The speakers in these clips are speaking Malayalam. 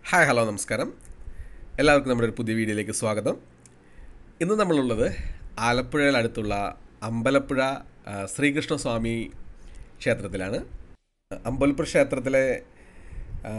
ഹായ് ഹലോ നമസ്കാരം എല്ലാവർക്കും നമ്മുടെ ഒരു പുതിയ വീഡിയോയിലേക്ക് സ്വാഗതം ഇന്ന് നമ്മളുള്ളത് ആലപ്പുഴയിൽ അടുത്തുള്ള അമ്പലപ്പുഴ ആ, ശ്രീകൃഷ്ണസ്വാമി ക്ഷേത്രത്തിലാണ് അമ്പലപ്പുഴ ക്ഷേത്രത്തിലെ ആ,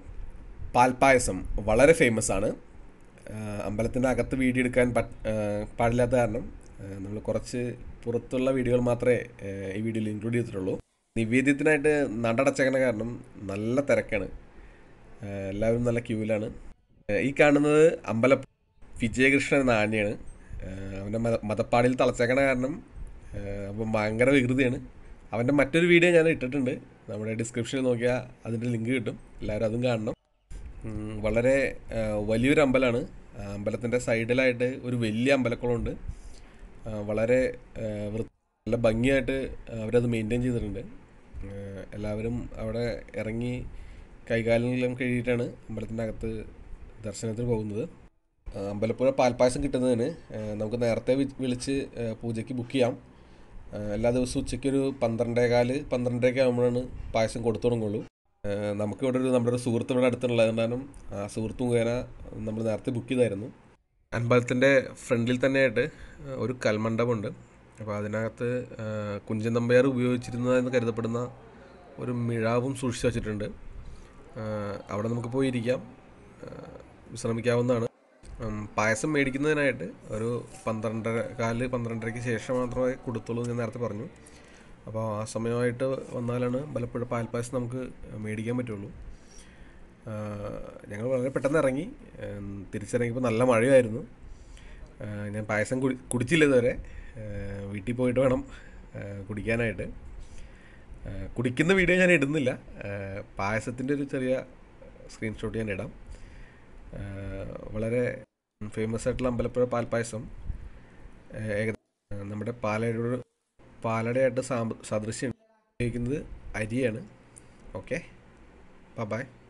പാൽപ്പായസം വളരെ ഫേമസ് ആണ് ആ, അമ്പലത്തിൻ്റെ അകത്ത് വീഡിയോ എടുക്കാൻ പറ്റ് ആ, പാടില്ലാത്ത കാരണം നമ്മൾ കുറച്ച് പുറത്തുള്ള വീഡിയോകൾ മാത്രമേ ആ, ഈ വീഡിയോയിൽ ഇൻക്ലൂഡ് ചെയ്തിട്ടുള്ളൂ നിവേദ്യത്തിനായിട്ട് നടടച്ചേക്കണ കാരണം നല്ല തിരക്കാണ് ആ, എല്ലാവരും നല്ല ക്യൂവിലാണ് ആ, ഈ കാണുന്നത് അമ്പല വിജയകൃഷ്ണൻ എന്ന ആനയാണ് ആ, അവൻ്റെ മത മതപ്പാടിയിൽ തളച്ചേക്കണ കാരണം ആ, അപ്പം ഭയങ്കര വികൃതിയാണ് അവൻ്റെ മറ്റൊരു വീഡിയോ ഞാൻ ഇട്ടിട്ടുണ്ട് നമ്മുടെ ഡിസ്ക്രിപ്ഷനിൽ നോക്കിയാൽ അതിൻ്റെ ലിങ്ക് കിട്ടും എല്ലാവരും അതും കാണണം ഉം, വളരെ ആ, വലിയൊരു അമ്പലമാണ് അമ്പലത്തിൻ്റെ സൈഡിലായിട്ട് ഒരു വലിയ അമ്പലക്കുളമുണ്ട് ആ, വളരെ ആ, വൃ- നല്ല ഭംഗിയായിട്ട് അവരത് മെയിൻറ്റെയിൻ ചെയ്തിട്ടുണ്ട് ആ, എല്ലാവരും അവിടെ ഇറങ്ങി കൈകാലെല്ലാം കഴുകിയിട്ടാണ് അമ്പലത്തിൻ്റെ അകത്ത് ദർശനത്തിന് പോകുന്നത് ആ, അമ്പലപ്പുഴ പാൽപ്പായസം കിട്ടുന്നതിന് ആ, നമുക്ക് നേരത്തെ വി- വിളിച്ച് ആ, പൂജയ്ക്ക് ബുക്ക് ചെയ്യാം ആ, എല്ലാ ദിവസവും ഉച്ചയ്ക്ക് ഒരു പന്ത്രണ്ടേകാല് പന്ത്രണ്ടരയൊക്കെ ആകുമ്പോഴാണ് പായസം കൊടുത്തു തുടങ്ങുള്ളൂ ആ, നമുക്ക് ഇവിടെ ഒരു നമ്മുടെ ഒരു സുഹൃത്ത് ഇവിടെ അടുത്തുള്ളത് കാരണം ആ സുഹൃത്ത് മുഖേന നമ്മൾ നേരത്തെ ബുക്ക് ചെയ്തായിരുന്നു അമ്പലത്തിൻ്റെ ഫ്രണ്ടിൽ തന്നെയായിട്ട് ഒരു കൽമണ്ഡപമുണ്ട് അപ്പോൾ അതിനകത്ത് ആ, കുഞ്ചൻ നമ്പ്യാർ ഉപയോഗിച്ചിരുന്നതെന്ന് കരുതപ്പെടുന്ന ഒരു മിഴാവും സൂക്ഷിച്ചു വച്ചിട്ടുണ്ട് ആ, അവിടെ നമുക്ക് പോയി ഇരിക്കാം ആ, വിശ്രമിക്കാവുന്നതാണ് ഉം, പായസം മേടിക്കുന്നതിനായിട്ട് ഒരു പന്ത്രണ്ടര കാല് പന്ത്രണ്ടരയ്ക്ക് ശേഷം മാത്രമേ കൊടുത്തുള്ളൂ എന്ന് ഞാൻ നേരത്തെ പറഞ്ഞു അപ്പോൾ ആ സമയമായിട്ട് വന്നാലാണ് പലപ്പോഴ പാൽപ്പായസം നമുക്ക് മേടിക്കാൻ പറ്റുള്ളൂ ആ, ഞങ്ങൾ വളരെ പെട്ടെന്ന് ഇറങ്ങി ഉം, തിരിച്ചിറങ്ങിയപ്പോൾ നല്ല മഴയായിരുന്നു ആ, ഞാൻ പായസം കുടി കുടിച്ചില്ല ഇതുവരെ ആ, വീട്ടിൽ പോയിട്ട് വേണം ആ, കുടിക്കാനായിട്ട് ആ, കുടിക്കുന്ന വീഡിയോ ഞാൻ ഇടുന്നില്ല പായസത്തിൻ്റെ ഒരു ചെറിയ സ്ക്രീൻഷോട്ട് ഞാൻ ഇടാം ആ, വളരെ ഫേമസ് ആയിട്ടുള്ള അമ്പലപ്പുഴ പാൽപ്പായസം ആ, ഏകദേശം നമ്മുടെ പാലടയോട് പാലടയായിട്ട് സാമ്പ സദൃശ്യം ഉപയോഗിക്കുന്നത് അരിയാണ് ഓക്കെ ബൈ